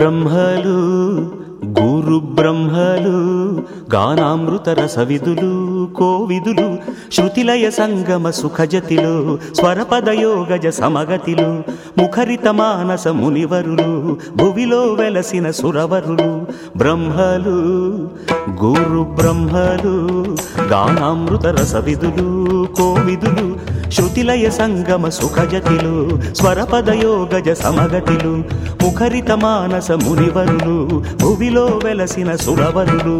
బ్రహ్మలు గురు బ్రహ్మలు గానామృత రసవిదులు కోవిదులు శృతిలయ సంగమ సుఖజతిలో స్వరపదయోగజ సమగతిలు ముఖరిత మానస మునివరులు భువిలో వెలసిన సురవరులు బ్రహ్మలు గురు బ్రహ్మలు గానామృత రసవిదులు కోవిదులు శృతిలయ సంగమ సుఖజతిలు స్వరపదయోగజ సమగతిలు ముఖరిత మానస మునివరులు భువిలో వెలసిన సురవరులు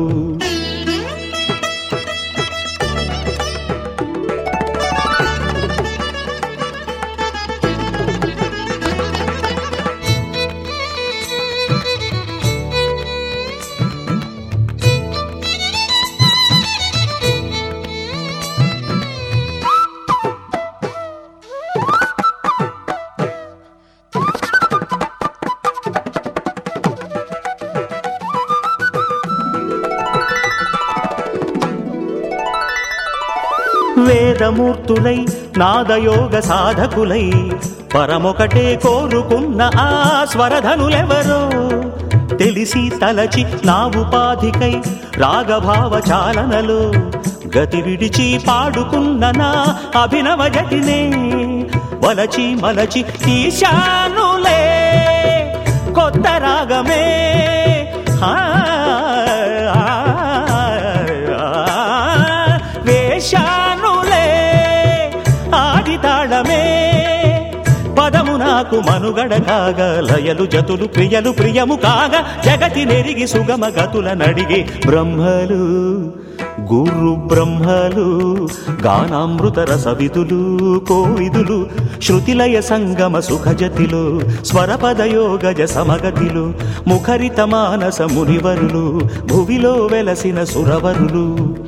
వేదమూర్తులై నాదయోగ సాధకులై పరమొకటే కోరుకున్న ఆ స్వరధనులెవరో తెలిసి తలచి నా ఉపాధికై రాగభావ చాలనలో గతి విడిచి పాడుకున్న నా అభినవ జటినే వలచి మలచి తీశానులే కొత్త రాగమే ఆ, ఆ, ఆ, వేశానులే ఆది తాళమే పదము నాకు మనుగడ కాగా లయలు జతులు ప్రియలు ప్రియము కాగా జగతి నెరిగి సుగమ గతుల నడిగి బ్రహ్మలు గురు బ్రహ్మలు గానామృత రసవిదులు కోవిదులు శృతిలయ సంగమ సుఖజతిలో స్వరపదయోగజ సమగతిలు ముఖరిత మానస మునివరులు భువిలో వెలసిన సురవరులు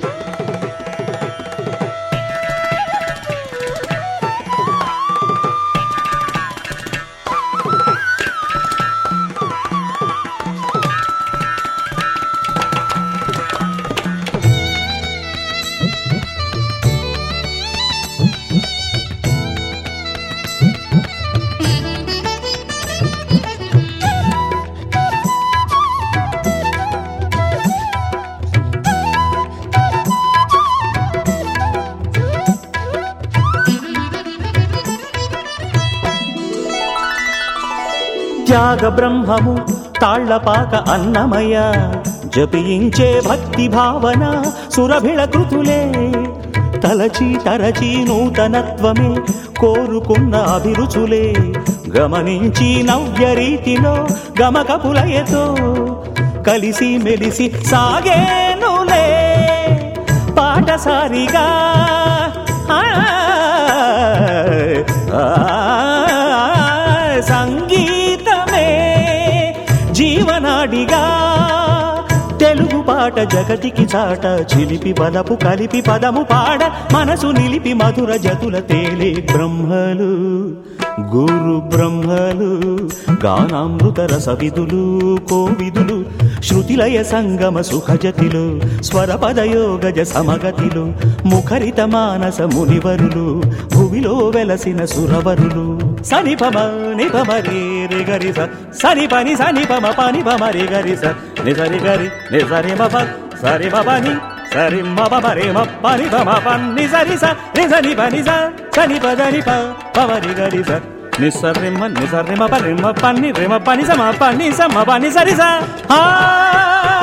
త్యాగ బ్రహ్మము తాళ్లపాక అన్నమయ జపించే భక్తి భావన సురభిళ కృతులే తలచి తరచి నూతనత్వమే కోరుకున్న అభిరుచులే గమనించి నవ్య రీతిలో గమకపులయతో కలిసి మెలిసి సాగేనులే పాటసారిగా ఆ, ఆ, సంగీతమే జీవనాడిగా తెలుగు పాట జగతికి చాట చిలిపి బలపు కలిపి పదము పాడ మనసు నిలిపి మధుర జతుల తేలే బ్రహ్మలు గురు బ్రహ్మలు గానామృత రసవిదులు కోవిదులు శృతిలయ సంగమ సుఖజతిలు స్వరపదయోగజ సమగతిలు ముఖరిత మానస మునివరులు భువిలో వెలసిన సురవరులు సనిపమ నిపమ రే రే గరి స సని పని సని పమ పని పమ రే గరి స ని సరి గరి ని సరి మ ప సరి మ పని సరి మ ప రే మ పని పమ పని సరి స రి సని పని స సని ప దని ప పమ రి గరి స ని సరి మ ని సరి మ ప రి మ పని రి మ పని స మ పని స మ పని సరి స ఆ